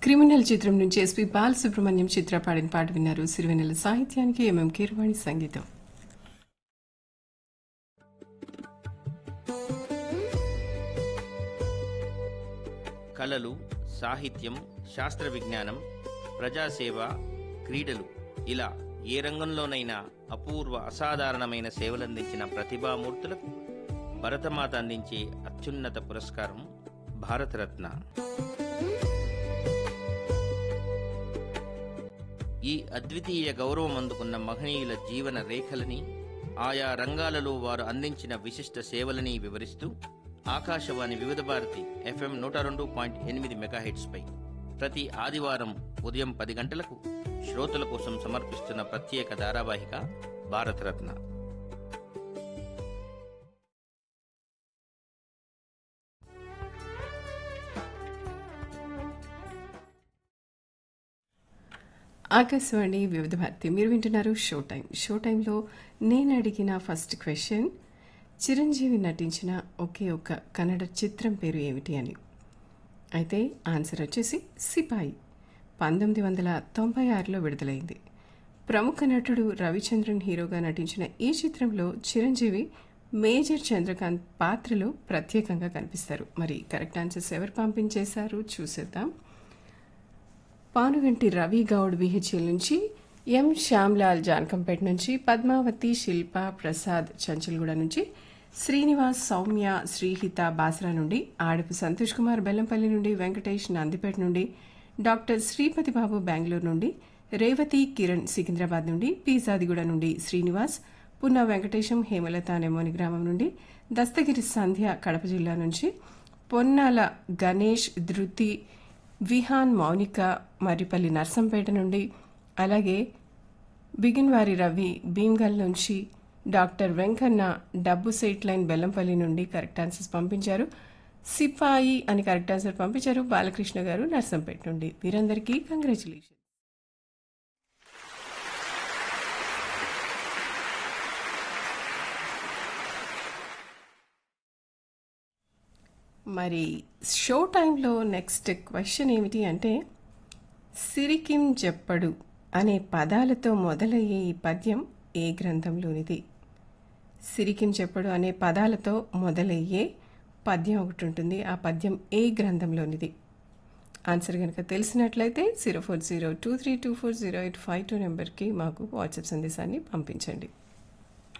criminal చిత్రం నుంచి SP Balasubrahmanyam చిత్ర పాడిన పాట విన్నారు సిరివెన్నెల సాహిత్యానికి ఎంఎం కీరవాణి సంగీతం కళలు సాహిత్యం శాస్త్ర విజ్ఞానం ప్రజాసేవ క్రీడలు ఇలా ఏ రంగంలోనైనా అపూర్వ అసాధారణమైన సేవలందించిన ప్రతిభామూర్తులకు భరతమాత అందించే అత్యున్నత పురస్కారం భారతరత్న ఈ అద్వితీయ గౌరవం అందుకున్న మహనీయుల జీవన రేఖలని ఆయా రంగాలలో వారు అందించిన విశిష్ట సేవలని వివరిస్తూ ఆకాశవాణి వివిధ భారతి ఎఫ్ఎం నూట రెండు పాయింట్ ఎనిమిది మెగాహెట్స్పై ప్రతి ఆదివారం ఉదయం పది గంటలకు శ్రోతల కోసం సమర్పిస్తున్న ప్రత్యేక ధారావాహిక భారతరత్న ఆకాశవాణి వివిధ భారతి మీరు వింటున్నారు షో టైం షో టైంలో నేను అడిగిన ఫస్ట్ క్వశ్చన్ చిరంజీవి నటించిన ఒకే ఒక కన్నడ చిత్రం పేరు ఏమిటి అని అయితే ఆన్సర్ వచ్చేసి సిపాయి పంతొమ్మిది వందల తొంభై ఆరులో విడుదలైంది ప్రముఖ నటుడు రవిచంద్రన్ హీరోగా నటించిన ఈ చిత్రంలో చిరంజీవి మేజర్ చంద్రకాంత్ పాత్రలో ప్రత్యేకంగా కనిపిస్తారు మరి కరెక్ట్ ఆన్సర్స్ ఎవరు పంపించేశారు చూసేద్దాం పానుగంటి రవి గౌడ్ బిహెచ్ఎల్ నుంచి ఎం శ్యామ్లాల్ జానకంపేట నుంచి పద్మావతి శిల్ప ప్రసాద్ చంచల్గూడ నుంచి శ్రీనివాస్ సౌమ్య శ్రీహిత బాసరా నుండి ఆడపు సంతోష్ కుమార్ బెల్లంపల్లి నుండి వెంకటేష్ నందిపేట నుండి డాక్టర్ శ్రీపతి బాబు బెంగళూరు నుండి రేవతి కిరణ్ సికింద్రాబాద్ నుండి పీజాదిగూడ నుండి శ్రీనివాస్ పున్న వెంకటేశం హేమలత నెమోని గ్రామం నుండి దస్తగిరి సంధ్య కడప జిల్లా నుంచి పొన్నాల గణేష్ ధృతి విహాన్ మౌనిక మర్రిపల్లి నర్సంపేట నుండి అలాగే బిగిన్వారి రవి భీమ్గల్ నుంచి డాక్టర్ వెంకన్న డబ్బు సెట్ లైన్ బెల్లంపల్లి నుండి కరెక్ట్ ఆన్సర్స్ పంపించారు సిపాయి అని కరెక్ట్ ఆన్సర్ పంపించారు బాలకృష్ణ గారు నర్సంపేట నుండి వీరందరికీ కంగ్రాచులేషన్ మరి షో టైంలో నెక్స్ట్ క్వశ్చన్ ఏమిటి అంటే సిరికిం చెప్పడు అనే పదాలతో మొదలయ్యే ఈ పద్యం ఏ గ్రంథంలోనిది సిరికిం చెప్పడు అనే పదాలతో మొదలయ్యే పద్యం ఒకటి ఉంటుంది ఆ పద్యం ఏ గ్రంథంలోనిది ఆన్సర్ కనుక తెలిసినట్లయితే zero four zero two three two four zero eight five two నెంబర్కి మాకు వాట్సాప్ సందేశాన్ని పంపించండి